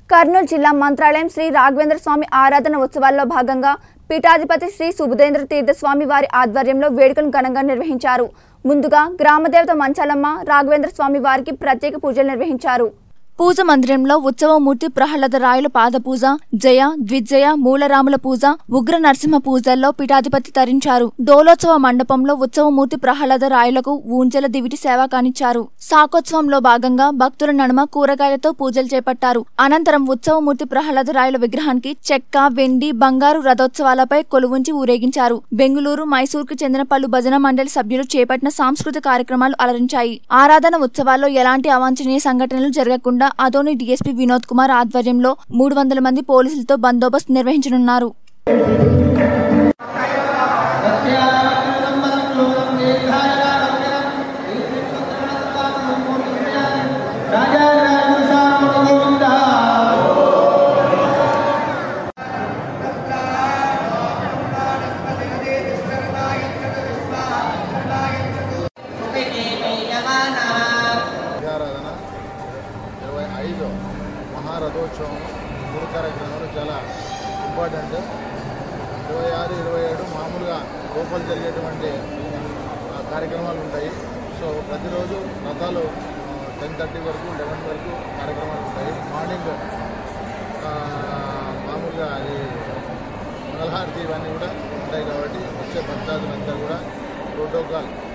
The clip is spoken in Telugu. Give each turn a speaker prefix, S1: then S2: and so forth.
S1: కర్నూలు జిల్లా మంత్రాలయం శ్రీ రాఘవేంద్ర స్వామి ఆరాధన ఉత్సవాల్లో భాగంగా పీఠాధిపతి శ్రీ సుబుధేంద్ర తీర్థస్వామి వారి ఆధ్వర్యంలో వేడుకలను ఘనంగా నిర్వహించారు ముందుగా గ్రామదేవత మంచాలమ్మ రాఘవేంద్ర స్వామి వారికి ప్రత్యేక పూజలు నిర్వహించారు పూజ మందిరంలో ఉత్సవమూర్తి ప్రహ్లాద రాయుల పాద పూజ జయ ద్విజయ మూలరాముల పూజ ఉగ్ర నరసింహ పూజల్లో పీఠాధిపతి తరించారు డోలోత్సవ మండపంలో ఉత్సవమూర్తి ప్రహ్లాద రాయులకు ఊంజల దివిటి సేవ కానిచ్చారు శాకోత్సవంలో భాగంగా భక్తుల నడుమ కూరగాయలతో పూజలు చేపట్టారు అనంతరం ఉత్సవమూర్తి ప్రహ్లాద రాయుల విగ్రహానికి చెక్క వెండి బంగారు రథోత్సవాలపై కొలువుంచి ఊరేగించారు బెంగుళూరు మైసూరుకు చెందిన పలు భజన మండలి సభ్యులు చేపట్టిన సాంస్కృతిక కార్యక్రమాలు అలరించాయి ఆరాధన ఉత్సవాల్లో ఎలాంటి అవాంఛనీయ సంఘటనలు జరగకుండా అదోని డీఎస్పీ వినోద్ కుమార్ ఆధ్వర్యంలో మూడు వందల మంది పోలీసులతో బందోబస్తు నిర్వహించనున్నారు
S2: విద్యారాధన ఇరవై ఐదు మహారథోత్సవం గురు కార్యక్రమాలు చాలా ఇంపార్టెంట్ ఇరవై ఆరు ఇరవై ఏడు మామూలుగా లోపల జరిగేటువంటి ఆ, కార్యక్రమాలు ఉంటాయి సో ప్రతిరోజు రథాలు టెన్ థర్టీ వరకు లెవెన్ వరకు కార్యక్రమాలు ఉంటాయి మార్నింగ్ ఆ, మామూలుగా ఈ మంగళహారతి ఇవన్నీ కూడా ఉంటాయి కాబట్టి వచ్చే భక్తాదులంతా కూడా ప్రోటోకాల్